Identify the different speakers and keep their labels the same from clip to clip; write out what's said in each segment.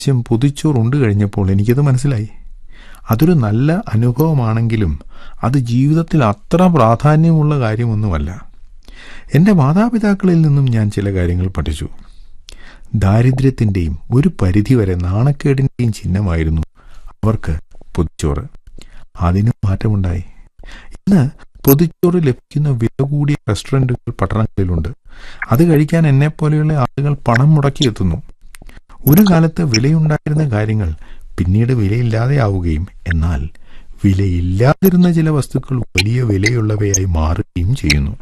Speaker 1: പ്രാവശ്യം പൊതിച്ചോറ് ഉണ്ട് കഴിഞ്ഞപ്പോൾ എനിക്കത് മനസ്സിലായി അതൊരു നല്ല അനുഭവമാണെങ്കിലും അത് ജീവിതത്തിൽ അത്ര പ്രാധാന്യമുള്ള കാര്യമൊന്നുമല്ല എൻ്റെ മാതാപിതാക്കളിൽ നിന്നും ഞാൻ ചില കാര്യങ്ങൾ പഠിച്ചു ദാരിദ്ര്യത്തിൻ്റെയും ഒരു പരിധിവരെ നാണക്കേടിൻ്റെയും ചിഹ്നമായിരുന്നു അവർക്ക് പൊതിച്ചോറ് അതിനും മാറ്റമുണ്ടായി ഇന്ന് പൊതിച്ചോറ് ലഭിക്കുന്ന വില കൂടിയ റെസ്റ്റോറൻറ്റുകൾ പട്ടണങ്ങളിലുണ്ട് അത് കഴിക്കാൻ എന്നെപ്പോലെയുള്ള ആളുകൾ പണം മുടക്കിയെത്തുന്നു ഒരു കാലത്ത് വിലയുണ്ടായിരുന്ന കാര്യങ്ങൾ പിന്നീട് വിലയില്ലാതെയാവുകയും എന്നാൽ വിലയില്ലാതിരുന്ന ചില വസ്തുക്കൾ വലിയ വിലയുള്ളവയായി മാറുകയും ചെയ്യുന്നു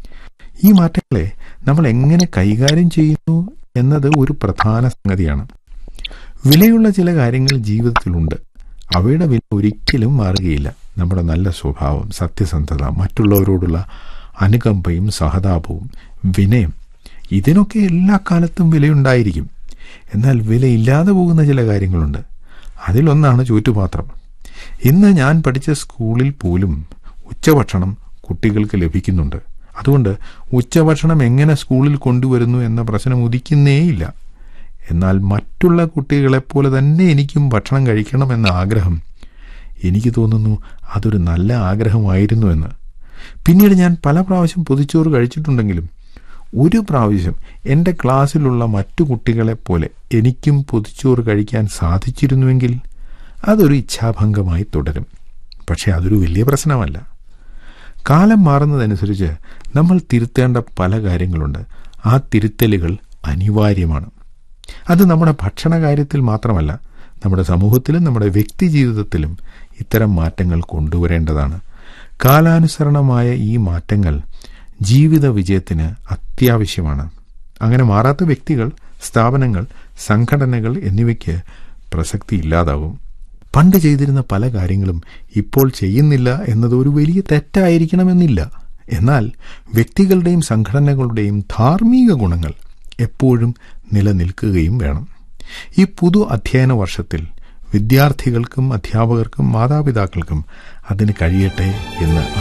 Speaker 1: ഈ മാറ്റങ്ങളെ നമ്മൾ എങ്ങനെ കൈകാര്യം ചെയ്യുന്നു എന്നത് ഒരു പ്രധാന സംഗതിയാണ് വിലയുള്ള ചില കാര്യങ്ങൾ ജീവിതത്തിലുണ്ട് അവയുടെ വില ഒരിക്കലും മാറുകയില്ല നമ്മുടെ നല്ല സ്വഭാവം സത്യസന്ധത മറ്റുള്ളവരോടുള്ള അനുകമ്പയും സഹതാപവും വിനയം ഇതിനൊക്കെ എല്ലാ കാലത്തും വിലയുണ്ടായിരിക്കും എന്നാൽ വിലയില്ലാതെ പോകുന്ന ചില കാര്യങ്ങളുണ്ട് അതിലൊന്നാണ് ചൂറ്റുപാത്രം ഇന്ന് ഞാൻ പഠിച്ച സ്കൂളിൽ പോലും ഉച്ചഭക്ഷണം കുട്ടികൾക്ക് ലഭിക്കുന്നുണ്ട് അതുകൊണ്ട് ഉച്ചഭക്ഷണം എങ്ങനെ സ്കൂളിൽ കൊണ്ടുവരുന്നു എന്ന പ്രശ്നം ഉദിക്കുന്നേയില്ല എന്നാൽ മറ്റുള്ള കുട്ടികളെപ്പോലെ തന്നെ എനിക്കും ഭക്ഷണം കഴിക്കണമെന്ന ആഗ്രഹം എനിക്ക് തോന്നുന്നു അതൊരു നല്ല ആഗ്രഹമായിരുന്നു എന്ന് പിന്നീട് ഞാൻ പല പ്രാവശ്യം പൊതിച്ചോറ് കഴിച്ചിട്ടുണ്ടെങ്കിലും ഒരു പ്രാവശ്യം എൻ്റെ ക്ലാസ്സിലുള്ള മറ്റു കുട്ടികളെപ്പോലെ എനിക്കും പൊതിച്ചോറ് കഴിക്കാൻ സാധിച്ചിരുന്നുവെങ്കിൽ അതൊരു ഇച്ഛാഭംഗമായി തുടരും പക്ഷെ അതൊരു വലിയ പ്രശ്നമല്ല കാലം മാറുന്നതനുസരിച്ച് നമ്മൾ തിരുത്തേണ്ട പല കാര്യങ്ങളുണ്ട് ആ തിരുത്തലുകൾ അനിവാര്യമാണ് അത് നമ്മുടെ ഭക്ഷണ കാര്യത്തിൽ മാത്രമല്ല നമ്മുടെ സമൂഹത്തിലും നമ്മുടെ വ്യക്തി ജീവിതത്തിലും ഇത്തരം മാറ്റങ്ങൾ കൊണ്ടുവരേണ്ടതാണ് കാലാനുസരണമായ ഈ മാറ്റങ്ങൾ ജീവിത വിജയത്തിന് അത്യാവശ്യമാണ് അങ്ങനെ മാറാത്ത വ്യക്തികൾ സ്ഥാപനങ്ങൾ സംഘടനകൾ എന്നിവയ്ക്ക് പ്രസക്തി ഇല്ലാതാവും പണ്ട് ചെയ്തിരുന്ന പല കാര്യങ്ങളും ഇപ്പോൾ ചെയ്യുന്നില്ല എന്നത് ഒരു വലിയ തെറ്റായിരിക്കണമെന്നില്ല എന്നാൽ വ്യക്തികളുടെയും സംഘടനകളുടെയും ധാർമ്മിക ഗുണങ്ങൾ എപ്പോഴും നിലനിൽക്കുകയും വേണം ഈ പുതു അധ്യയന വർഷത്തിൽ വിദ്യാർത്ഥികൾക്കും അധ്യാപകർക്കും മാതാപിതാക്കൾക്കും അതിന് കഴിയട്ടെ എന്ന്